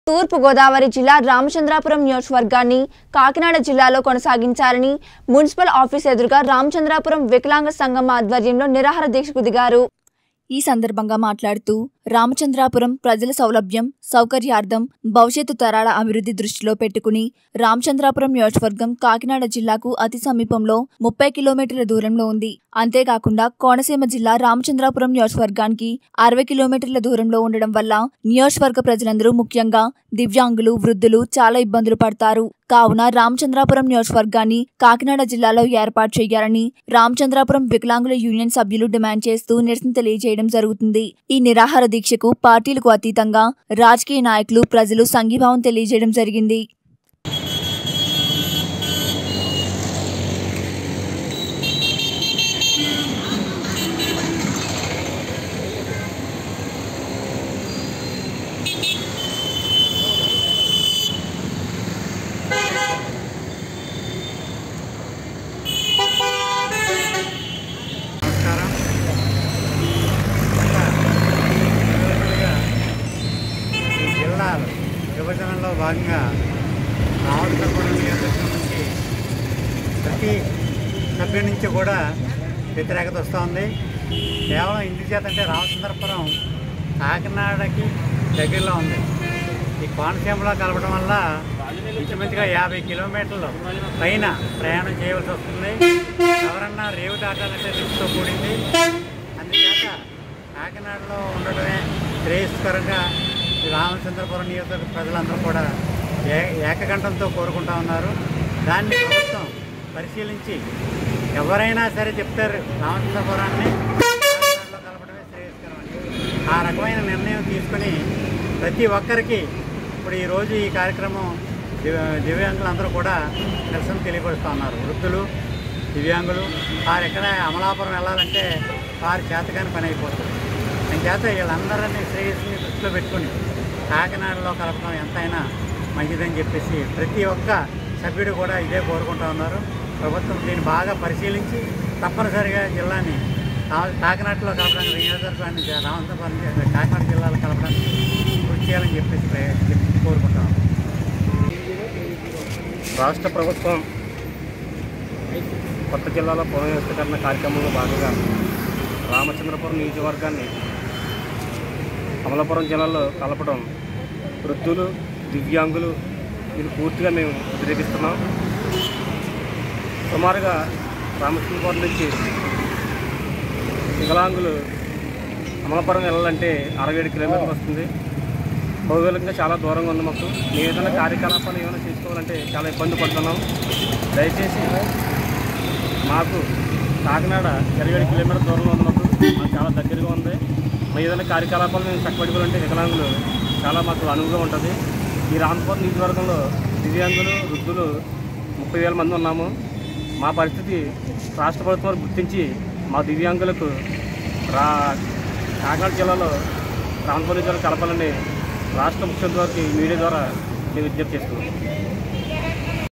తూర్పు గోదావరి జిల్లా రామచంద్రాపురం నియోజకవర్గాన్ని కాకినాడ జిల్లాలో కొనసాగించాలని మున్సిపల్ ఆఫీస్ ఎదురుగా రామచంద్రాపురం వికలాంగ సంఘం ఆధ్వర్యంలో నిరాహార దీక్షకు దిగారు ఈ సందర్భంగా మాట్లాడుతూ రామచంద్రాపురం ప్రజల సౌలభ్యం సౌకర్యార్థం భవిష్యత్తు తరాల అభివృద్ధి దృష్టిలో పెట్టుకుని రామచంద్రాపురం నియోజకవర్గం కాకినాడ జిల్లాకు అతి సమీపంలో ముప్పై కిలోమీటర్ల దూరంలో ఉంది అంతేకాకుండా కోనసీమ జిల్లా రామచంద్రాపురం నియోజకవర్గానికి అరవై కిలోమీటర్ల దూరంలో ఉండడం వల్ల నియోజకవర్గ ప్రజలందరూ ముఖ్యంగా దివ్యాంగులు వృద్ధులు చాలా ఇబ్బందులు పడతారు కావున రామచంద్రాపురం నియోజకవర్గాన్ని కాకినాడ జిల్లాలో ఏర్పాటు చేయాలని రామచంద్రాపురం వికలాంగుల యూనియన్ సభ్యులు డిమాండ్ చేస్తూ నిరసన తెలియజేయడం జరుగుతుంది ఈ నిరాహార దీక్షకు పార్టీలకు అతీతంగా రాజకీయ నాయకులు ప్రజలు సంఘీభావం తెలియజేయడం జరిగింది నమస్కారం రోజులుగా ఈ జిల్లాలు విభజనలో భాగంగా రామచంద్రపురం నియోజకవర్గం నుంచి ప్రతి సభ్యుడి నుంచి కూడా వ్యతిరేకత వస్తూ ఉంది కేవలం ఎందుచేత అంటే రామచంద్రపురం కాకినాడకి దగ్గరలో ఉంది ఈ కోనసీమలో కలపడం వల్ల ఇంచుమించుగా యాభై కిలోమీటర్లు పైన ప్రయాణం చేయవలసి వస్తుంది ఎవరన్నా రేవు దాటాలంటే రిస్క్తో కూడింది అందుచేత కాకినాడలో ఉండడమే శ్రేయస్కరంగా ఈ రామచంద్రపురం నియోజకవర్గ ప్రజలందరూ కూడా ఏ ఏకకంఠంతో కోరుకుంటా ఉన్నారు దాన్ని ప్రభుత్వం పరిశీలించి ఎవరైనా సరే చెప్తారు రామచంద్రపురాన్ని కాకినాడలో కలపడమే శ్రేయస్కరం అని ఆ రకమైన నిర్ణయం తీసుకుని ప్రతి ఒక్కరికి ఇప్పుడు ఈరోజు ఈ కార్యక్రమం దివ్య దివ్యాంగులందరూ కూడా నిరసన తెలియపరుస్తూ ఉన్నారు వృద్ధులు దివ్యాంగులు వారు ఎక్కడ అమలాపురం వెళ్ళాలంటే వారి చేతకాని పని అయిపోతుంది దాని చేత వీళ్ళందరినీ శ్రేయస్సుని దృష్టిలో పెట్టుకుని కాకినాడలో కలపడం ఎంతైనా మంచిదని చెప్పేసి ప్రతి ఒక్క సభ్యుడు కూడా ఇదే కోరుకుంటా ఉన్నారు ప్రభుత్వం దీన్ని బాగా పరిశీలించి తప్పనిసరిగా జిల్లాని కా- కాకినాడలో కలపడానికి నియోజకవర్గాన్ని రామచంద్రపురం కాకినాడ జిల్లాలో కలపడానికి కృషి చేయాలని చెప్పేసి ప్రే- చెప్పి కోరుకుంటాం రాష్ట్ర ప్రభుత్వం కొత్త జిల్లాలో పునర్వ్యవస్థీకరణ కార్యక్రమంలో భాగంగా రామచంద్రపురం నియోజకవర్గాన్ని అమలాపురం జిల్లాలో కలపడం వృద్ధులు దివ్యాంగులు ఇది పూర్తిగా మేము వ్యతిరేకిస్తున్నాం సుమారుగా రామచంద్రపురం నుంచి వికలాంగులు అమలాపురం వెళ్ళాలంటే అరవై ఏడు కిలోమీటర్లు వస్తుంది భౌగోళికంగా చాలా దూరంగా ఉంది మాకు మేము ఏదైనా కార్యకలాపాలు ఏమైనా చేసుకోవాలంటే చాలా ఇబ్బంది పడుతున్నాం దయచేసి మాకు కాకినాడ ఇరవై ఏడు కిలోమీటర్ దూరంలో ఉంది మాకు మాకు చాలా దగ్గరగా ఉంది మేము ఏదైనా కార్యకలాపాలు మేము చక్కబెట్టుకోవాలంటే వికలాంగులు చాలా మాకు అనువుగా ఉంటుంది ఈ రామపురం నియోజకవర్గంలో దివ్యాంగులు వృద్ధులు ముప్పై వేల మంది ఉన్నాము మా పరిస్థితి రాష్ట్ర ప్రభుత్వం గుర్తించి మా దివ్యాంగులకు రా కాకినాడ జిల్లాలో రామపురం జిల్లా కలపాలని రాష్ట్ర ముఖ్యమంత్రి వారికి మీడియా ద్వారా మేము విజ్ఞప్తి చేస్తున్నాం